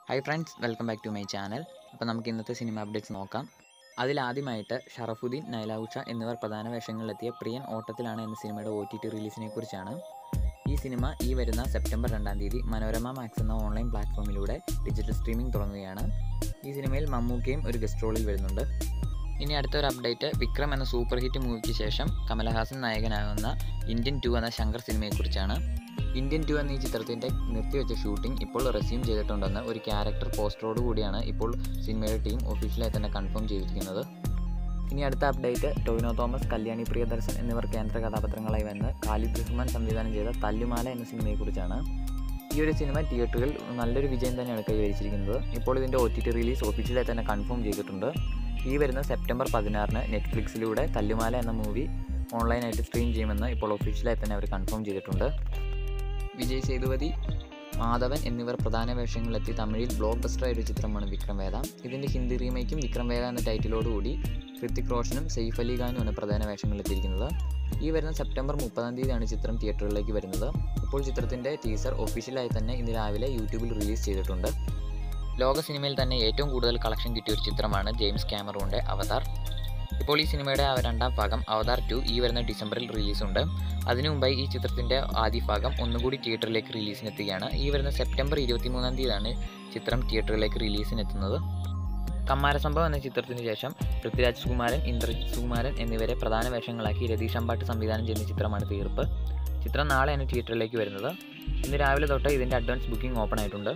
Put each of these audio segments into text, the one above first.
hi friends welcome back to my channel അപ്പോൾ നമുക്ക് ഇന്നത്തെ സിനിമ അപ്ഡേറ്റ്സ് നോക്കാം അതിലാദ്യമായിട്ട് ഷറഫുദ്ദീൻ നൈലാവുഷ എന്നിവർ പ്രധാന വേഷങ്ങളിലെത്തിയ പ്രിയൻ ഓട്ടത്തിലാണ് എന്ന സിനിമയുടെ ഒ ടി ടി റിലീസിനെ കുറിച്ചാണ് ഈ സിനിമ ഈ വരുന്ന സെപ്റ്റംബർ രണ്ടാം തീയതി മനോരമ മാക്സ് എന്ന ഓൺലൈൻ പ്ലാറ്റ്ഫോമിലൂടെ ഡിജിറ്റൽ സ്ട്രീമിംഗ് തുടങ്ങുകയാണ് ഈ സിനിമയിൽ മമ്മൂക്കയും ഒരു ഗസ്റ്റ് റോളിൽ വരുന്നുണ്ട് ഇനി അടുത്തൊരു അപ്ഡേറ്റ് വിക്രം എന്ന സൂപ്പർ ഹിറ്റ് മൂവിക്ക് ശേഷം കമലഹാസൻ നായകനാകുന്ന ഇന്ത്യൻ ടു എന്ന ശങ്കർ സിനിമയെക്കുറിച്ചാണ് ഇന്ത്യൻ ടു എന്ന ഈ ചിത്രത്തിൻ്റെ നിർത്തിവെച്ച ഷൂട്ടിംഗ് ഇപ്പോൾ റെസ്യൂം ചെയ്തിട്ടുണ്ടെന്ന് ഒരു ക്യാരക്ടർ പോസ്റ്ററോട് കൂടിയാണ് ഇപ്പോൾ സിനിമയുടെ ടീം ഒഫീഷ്യലായി തന്നെ കൺഫേം ചെയ്തിരിക്കുന്നത് ഇനി അടുത്ത അപ്ഡേറ്റ് ടൊവിനോ തോമസ് കല്യാണി പ്രിയദർശൻ എന്നിവർ കേന്ദ്ര കഥാപാത്രങ്ങളായി വന്ന് ഖാലിദ് റഹ്മാൻ സംവിധാനം ചെയ്ത തല്ലുമാല എന്ന സിനിമയെക്കുറിച്ചാണ് ഈ ഒരു സിനിമ തിയേറ്ററുകളിൽ നല്ലൊരു വിജയം തന്നെയാണ് കൈവരിച്ചിരിക്കുന്നത് ഇപ്പോൾ ഇതിൻ്റെ ഒ ടി ടി റിലീസ് ഒഫീഷ്യലായി തന്നെ കൺഫേം ചെയ്തിട്ടുണ്ട് ഈ വരുന്ന സെപ്റ്റംബർ പതിനാറിന് നെറ്റ്ഫ്ലിക്സിലൂടെ തല്ലുമാല എന്ന മൂവി ഓൺലൈനായിട്ട് സ്ട്രീം ചെയ്യുമെന്ന് ഇപ്പോൾ ഒഫീഷ്യലായി തന്നെ അവർ കൺഫേം ചെയ്തിട്ടുണ്ട് വിജയ് സേതുപതി മാധവൻ എന്നിവർ പ്രധാന വേഷങ്ങളിലെത്തി തമിഴിൽ ബ്ലോക്ക് ബസ്റ്ററായ ഒരു ചിത്രമാണ് വിക്രം വേദ ഇതിൻ്റെ ഹിന്ദി റീമേക്കും വിക്രം വേദ എന്ന ടൈറ്റിലോടുകൂടി ഹൃത്തിക് റോഷനും സെയ്ഫ് അലി ഖാനുമാണ് പ്രധാന വേഷങ്ങളിലെത്തിയിരിക്കുന്നത് ഈ വരുന്ന സെപ്റ്റംബർ മുപ്പതാം തീയതിയാണ് ചിത്രം തിയേറ്ററിലേക്ക് വരുന്നത് ഇപ്പോൾ ചിത്രത്തിൻ്റെ ടീസർ ഒഫീഷ്യലായി തന്നെ ഇന്ന് രാവിലെ യൂട്യൂബിൽ റിലീസ് ചെയ്തിട്ടുണ്ട് ലോക സിനിമയിൽ തന്നെ ഏറ്റവും കൂടുതൽ കളക്ഷൻ കിട്ടിയ ഒരു ചിത്രമാണ് ജെയിംസ് ക്യാമറൂണിൻ്റെ അവതാർ ഇപ്പോൾ ഈ സിനിമയുടെ ആ രണ്ടാം ഭാഗം അവതാർ ടു ഈ വരുന്ന ഡിസംബറിൽ റിലീസുണ്ട് അതിനു മുമ്പായി ഈ ചിത്രത്തിൻ്റെ ആദ്യ ഭാഗം ഒന്നുകൂടി തിയേറ്ററിലേക്ക് റിലീസിനെത്തുകയാണ് ഈ വരുന്ന സെപ്റ്റംബർ ഇരുപത്തിമൂന്നാം തീയതിയാണ് ചിത്രം തിയേറ്ററിലേക്ക് റിലീസിനെത്തുന്നത് കമ്മാരസംഭവം എന്ന ചിത്രത്തിന് ശേഷം പൃഥ്വിരാജ് സുകുമാരൻ ഇന്ദ്രജിത് സുകുമാരൻ എന്നിവരെ പ്രധാന വേഷങ്ങളാക്കി രതീഷ് അമ്പാട്ട് സംവിധാനം ചെയ്യുന്ന ചിത്രമാണ് തീർപ്പ് ചിത്രം നാളെയാണ് തിയേറ്ററിലേക്ക് വരുന്നത് ഇന്ന് രാവിലെ തൊട്ട് ഇതിൻ്റെ അഡ്വാൻസ് ബുക്കിംഗ് ഓപ്പൺ ആയിട്ടുണ്ട്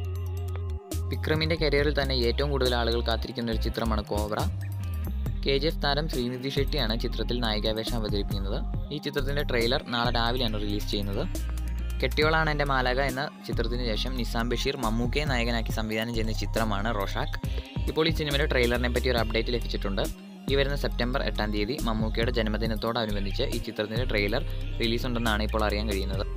വിക്രമിൻ്റെ കരിയറിൽ തന്നെ ഏറ്റവും കൂടുതൽ ആളുകൾ കാത്തിരിക്കുന്ന ഒരു ചിത്രമാണ് കോബ്ര കെ ജി എഫ് താരം ശ്രീനിധി ഷെട്ടിയാണ് ചിത്രത്തിൽ നായികാവേഷം അവതരിപ്പിക്കുന്നത് ഈ ചിത്രത്തിൻ്റെ ട്രെയിലർ നാളെ രാവിലെയാണ് റിലീസ് ചെയ്യുന്നത് കെട്ടിയോളാണ് എൻ്റെ മാലാക എന്ന ചിത്രത്തിന് ശേഷം നിസാം ബഷീർ മമ്മൂക്കയെ നായകനാക്കി സംവിധാനം ചെയ്യുന്ന ചിത്രമാണ് റോഷാക്ക് ഇപ്പോൾ ഈ സിനിമയുടെ ട്രെയിലറിനെ പറ്റി ഒരു അപ്ഡേറ്റ് ലഭിച്ചിട്ടുണ്ട് ഈ വരുന്ന സെപ്റ്റംബർ എട്ടാം തീയതി മമ്മൂക്കയുടെ ജന്മദിനത്തോടനുബന്ധിച്ച് ഈ ചിത്രത്തിൻ്റെ ട്രെയിലർ റിലീസ് ഉണ്ടെന്നാണ് ഇപ്പോൾ അറിയാൻ കഴിയുന്നത്